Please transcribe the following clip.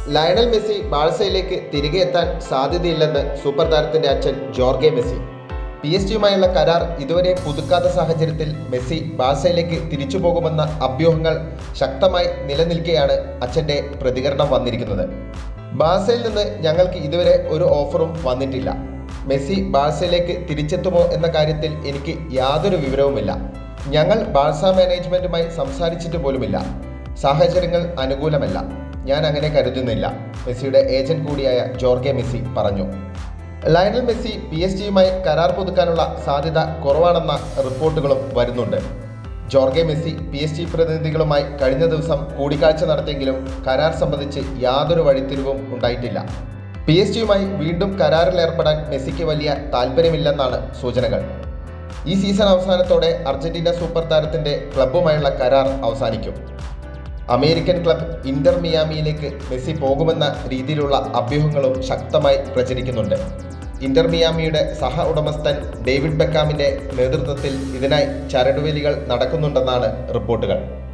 Lionel Messi ബാഴ്സയിലേക്ക് തിരികെ എത്താൻ സാധ്യതയില്ലെന്ന് super താരത്തിന്റെ അച്ഛൻ ജോർഗെ മെസ്സി പി എസ് ജിയുമായുള്ള കരാർ ഇതുവരെ പുതുക്കാത്ത സാഹചര്യത്തിൽ മെസ്സി ബാഴ്സയിലേക്ക് തിരിച്ചു പോകുമെന്ന അഭ്യൂഹങ്ങൾ ശക്തമായി നിലനിൽക്കെയാണ് അച്ഛന്റെ പ്രതികരണം വന്നിരിക്കുന്നത് ബാഴ്സയിൽ നിന്ന് ഞങ്ങൾക്ക് ഇതുവരെ ഒരു ഓഫറും വന്നിട്ടില്ല മെസ്സി ബാഴ്സയിലേക്ക് തിരിച്ചെത്തുമോ എന്ന കാര്യത്തിൽ എനിക്ക് യാതൊരു വിവരവുമില്ല ഞങ്ങൾ ബാഴ്സ മാനേജ്മെന്റുമായി സംസാരിച്ചിട്ട് പോലുമില്ല സാഹചര്യങ്ങൾ അനുകൂലമല്ല ഞാൻ അങ്ങനെ കരുതുന്നില്ല മെസ്സിയുടെ ഏജന്റ് കൂടിയായ ജോർഗെ മെസ്സി പറഞ്ഞു ലയണൽ മെസ്സി പി എസ് ജിയുമായി കരാർ പുതുക്കാനുള്ള സാധ്യത കുറവാണെന്ന റിപ്പോർട്ടുകളും വരുന്നുണ്ട് Jorge Messi P S G പ്രതിനിധികളുമായി കഴിഞ്ഞ ദിവസം കൂടിക്കാഴ്ച നടത്തിയെങ്കിലും കരാർ സംബന്ധിച്ച് യാതൊരു വഴിത്തിരിവും ഉണ്ടായിട്ടില്ല പി എസ് ജിയുമായി വീണ്ടും കരാറിൽ ഏർപ്പെടാൻ മെസ്സിക്ക് വലിയ താല്പര്യമില്ലെന്നാണ് സൂചനകൾ ഈ സീസൺ അവസാനത്തോടെ അർജന്റീന സൂപ്പർ താരത്തിന്റെ ക്ലബ്ബുമായുള്ള കരാർ അവസാനിക്കും അമേരിക്കൻ ക്ലബ് ഇന്റർ മിയാമിയിലേക്ക് മെസ്സി പോകുമെന്ന രീതിയിലുള്ള അഭ്യൂഹങ്ങളും ശക്തമായി പ്രചരിക്കുന്നുണ്ട് ഇന്റർ മിയാമിയുടെ സഹ ഉടമസ്ഥൻ ഡേവിഡ് ബെക്കാമിന്റെ നേതൃത്വത്തിൽ ഇതിനായി ചരടുവേലികൾ നടക്കുന്നുണ്ടെന്നാണ് റിപ്പോർട്ടുകൾ